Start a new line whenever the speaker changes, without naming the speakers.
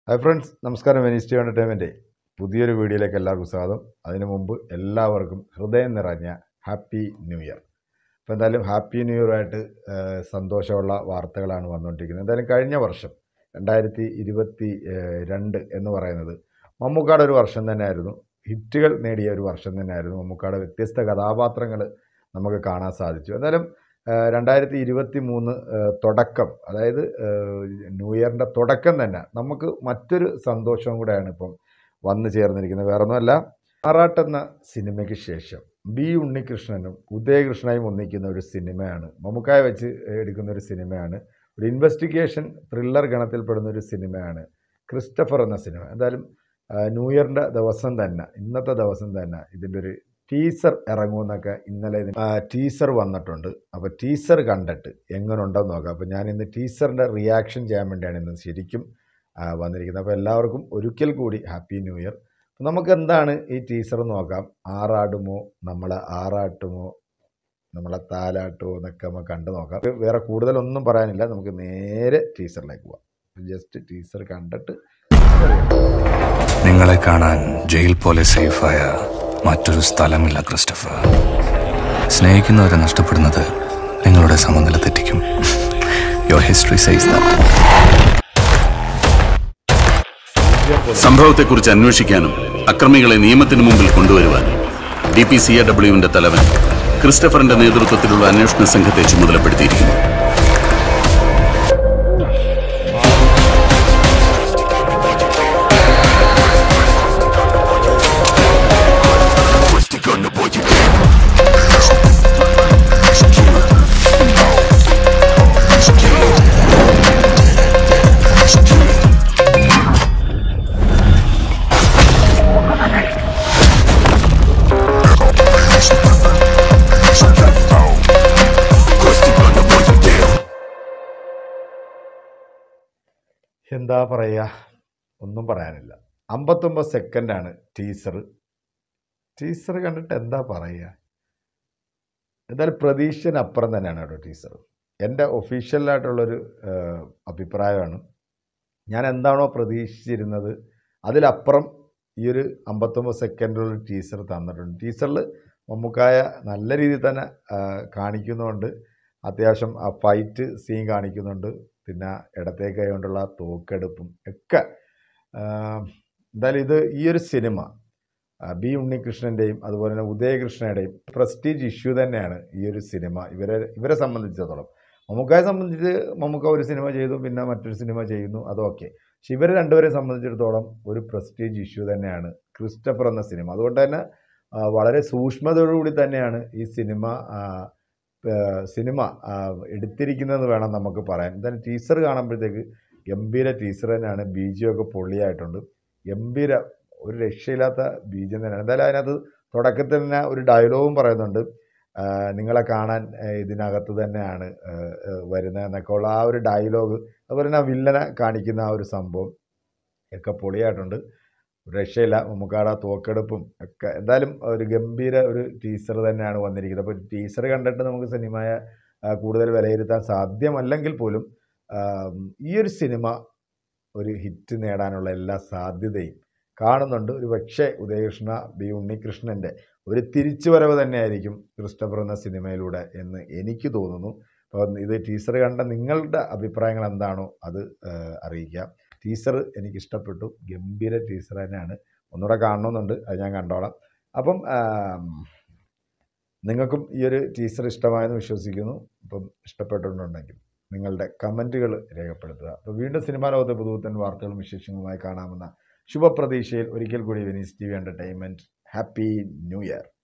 hi friends നമസ്കാരം Venice T entertainment പുതിയൊരു വീഡിയോയിലേക്ക് എല്ലാവർക്കും സ്വാഗതം അതിനു മുമ്പ് എല്ലാവർക്കും ഹൃദയം നിറഞ്ഞ ഹാപ്പി ന്യൂ ഇയർ അപ്പോൾ എന്തായാലും ഹാപ്പി ന്യൂ ഇയറായിട്ട് സന്തോഷമുള്ള വാർത്തകളാണ് വന്നുകൊണ്ടിരിക്കുന്നത് എന്തായാലും കഴിഞ്ഞ വർഷം രണ്ടായിരത്തി ഇരുപത്തി രണ്ട് എന്ന് പറയുന്നത് മമ്മൂക്കാട് ഒരു വർഷം തന്നെയായിരുന്നു ഹിറ്റുകൾ നേടിയ ഒരു വർഷം തന്നെയായിരുന്നു മമ്മൂക്കാട് വ്യത്യസ്ത കഥാപാത്രങ്ങൾ നമുക്ക് കാണാൻ സാധിച്ചു എന്തായാലും രണ്ടായിരത്തി ഇരുപത്തി മൂന്ന് തുടക്കം അതായത് ന്യൂ ഇയറിൻ്റെ തുടക്കം തന്നെ നമുക്ക് മറ്റൊരു സന്തോഷവും കൂടെയാണ് ഇപ്പം വന്നു ചേർന്നിരിക്കുന്നത് വേറെ ഒന്നുമല്ല ആറാട്ട് എന്ന സിനിമയ്ക്ക് ശേഷം ബി ഉണ്ണികൃഷ്ണനും ഉദയകൃഷ്ണയും ഒന്നിക്കുന്ന ഒരു സിനിമയാണ് മമ്മൂക്കായ വെച്ച് എടുക്കുന്ന ഒരു സിനിമയാണ് ഒരു ഇൻവെസ്റ്റിഗേഷൻ ത്രില്ലർ ഗണത്തിൽപ്പെടുന്ന ഒരു സിനിമയാണ് ക്രിസ്റ്റഫർ എന്ന സിനിമ എന്തായാലും ന്യൂ ഇയറിൻ്റെ ദിവസം തന്നെ ഇന്നത്തെ ദിവസം തന്നെ ഇതിൻ്റെ ഒരു ടീസർ ഇറങ്ങുമെന്നൊക്കെ ഇന്നലെ ടീസർ വന്നിട്ടുണ്ട് അപ്പോൾ ടീസർ കണ്ടിട്ട് എങ്ങനെ ഉണ്ടെന്ന് നോക്കാം അപ്പോൾ ഞാൻ ഇന്ന് ടീസറിൻ്റെ റിയാക്ഷൻ ചെയ്യാൻ വേണ്ടിയാണ് ഇന്ന് ശരിക്കും വന്നിരിക്കുന്നത് അപ്പോൾ എല്ലാവർക്കും ഒരിക്കൽ കൂടി ഹാപ്പി ന്യൂ ഇയർ നമുക്ക് എന്താണ് ഈ ടീസർ നോക്കാം ആറാടുമോ നമ്മളെ ആറാട്ടുമോ നമ്മളെ താലാട്ടുമോ എന്നൊക്കെ നമുക്ക് കണ്ടു നോക്കാം വേറെ കൂടുതലൊന്നും പറയാനില്ല നമുക്ക് നേരെ ടീസറിലേക്ക് പോവാം ജസ്റ്റ് ടീസർ കണ്ടിട്ട്
നിങ്ങളെ കാണാൻ ജയിൽ പോലെ സേഫായ മറ്റൊരു സ്ഥലമില്ല ക്രിസ്റ്റഫർ സ്നേഹിക്കുന്നവരെ നഷ്ടപ്പെടുന്നത് നിങ്ങളുടെ സമനില തെറ്റിക്കും യുവർ ഹിസ്റ്ററി സൈസ്
സംഭവത്തെക്കുറിച്ച് അന്വേഷിക്കാനും അക്രമികളെ നിയമത്തിന് മുമ്പിൽ കൊണ്ടുവരുവാനും ഡി പി സി എ ഡബ്ല്യുവിന്റെ തലവൻ ക്രിസ്റ്റഫറിന്റെ നേതൃത്വത്തിലുള്ള അന്വേഷണ സംഘത്തെ ചുമതലപ്പെടുത്തിയിരിക്കുന്നു
എന്താ പറയുക ഒന്നും പറയാനില്ല അമ്പത്തൊമ്പത് സെക്കൻഡാണ് ടീസർ ടീസർ കണ്ടിട്ട് എന്താ പറയുക എന്തായാലും പ്രതീക്ഷനപ്പുറം തന്നെയാണ് കേട്ടോ ടീസർ എൻ്റെ ഒഫീഷ്യലായിട്ടുള്ളൊരു അഭിപ്രായമാണ് ഞാൻ എന്താണോ പ്രതീക്ഷിച്ചിരുന്നത് അതിലപ്പുറം ഈ ഒരു അമ്പത്തൊമ്പത് സെക്കൻഡുള്ള ടീസർ തന്നിട്ടുണ്ട് ടീസറിൽ മമ്മൂക്കായ നല്ല രീതിയിൽ തന്നെ കാണിക്കുന്നുണ്ട് അത്യാവശ്യം ആ ഫൈറ്റ് സീൻ കാണിക്കുന്നുണ്ട് പിന്നെ ഇടത്തേക്ക് കൈ കൊണ്ടുള്ള തോക്കെടുപ്പും ഒക്കെ എന്തായാലും ഇത് ഈ ഒരു സിനിമ ബി ഉണ്ണികൃഷ്ണൻ്റെയും അതുപോലെ തന്നെ ഉദയകൃഷ്ണയുടെയും പ്രസ്റ്റീജ് ഇഷ്യൂ തന്നെയാണ് ഈ ഒരു സിനിമ ഇവരെ ഇവരെ സംബന്ധിച്ചിടത്തോളം മമ്മൂക്കയെ സംബന്ധിച്ച് മമ്മൂക്ക ഒരു സിനിമ ചെയ്തു പിന്നെ മറ്റൊരു സിനിമ ചെയ്യുന്നു അതൊക്കെ പക്ഷെ ഇവരെ രണ്ടുപേരെ സംബന്ധിച്ചിടത്തോളം ഒരു പ്രസ്റ്റീജ് ഇഷ്യൂ തന്നെയാണ് ക്രിസ്റ്റഫർ എന്ന സിനിമ അതുകൊണ്ട് തന്നെ വളരെ സൂക്ഷ്മതയോടുകൂടി തന്നെയാണ് ഈ സിനിമ സിനിമ എടുത്തിരിക്കുന്നതെന്ന് വേണം നമുക്ക് പറയാൻ എന്തായാലും ടീസർ കാണുമ്പോഴത്തേക്ക് ഗംഭീര ടീസർ തന്നെയാണ് ബീജിയൊക്കെ പൊള്ളിയായിട്ടുണ്ട് ഗംഭീര ഒരു രക്ഷയില്ലാത്ത ബീജം തന്നെയാണ് എന്തായാലും അതിനകത്ത് തുടക്കത്തിൽ തന്നെ ഒരു ഡയലോഗും പറയുന്നുണ്ട് നിങ്ങളെ കാണാൻ ഇതിനകത്ത് തന്നെയാണ് വരുന്നത് എന്നൊക്കെ ഉള്ള ആ ഒരു ഡയലോഗ് അതുപോലെ തന്നെ ആ വില്ലനെ കാണിക്കുന്ന ആ ഒരു സംഭവം ഒക്കെ പൊളിയായിട്ടുണ്ട് രക്ഷയില്ല നമുക്കാടെ തോക്കെടുപ്പും ഒക്കെ എന്തായാലും ഒരു ഗംഭീര ഒരു ടീസർ തന്നെയാണ് വന്നിരിക്കുന്നത് അപ്പോൾ ടീസർ കണ്ടിട്ട് നമുക്ക് സിനിമയെ കൂടുതൽ വിലയിരുത്താൻ സാധ്യമല്ലെങ്കിൽ പോലും ഈ ഒരു സിനിമ ഒരു ഹിറ്റ് നേടാനുള്ള എല്ലാ സാധ്യതയും കാണുന്നുണ്ട് ഒരു പക്ഷേ ഉദയകൃഷ്ണ ബി ഉണ്ണികൃഷ്ണൻ്റെ ഒരു തിരിച്ചുവരവ് തന്നെയായിരിക്കും ക്രിസ്റ്റഫർ എന്ന സിനിമയിലൂടെ എന്ന് എനിക്ക് തോന്നുന്നു അപ്പോൾ ഇത് ടീസർ കണ്ട നിങ്ങളുടെ അഭിപ്രായങ്ങൾ എന്താണോ അത് അറിയിക്കാം ടീസർ എനിക്ക് ഇഷ്ടപ്പെട്ടു ഗംഭീര ടീസർ തന്നെയാണ് ഒന്നുകൂടെ കാണണമെന്നുണ്ട് അത് ഞാൻ കണ്ടോളാം അപ്പം നിങ്ങൾക്കും ഈ ഒരു ടീസർ ഇഷ്ടമായെന്ന് വിശ്വസിക്കുന്നു അപ്പം ഇഷ്ടപ്പെട്ടിട്ടുണ്ടെങ്കിൽ നിങ്ങളുടെ കമൻറ്റുകൾ രേഖപ്പെടുത്തുക അപ്പോൾ വീണ്ടും സിനിമാ ലോകത്തെ പുതുപുത്തൻ വാർത്തകളും വിശേഷങ്ങളുമായി കാണാമെന്ന ശുഭപ്രതീക്ഷയിൽ ഒരിക്കൽ കൂടി Venice T V entertainment happy new year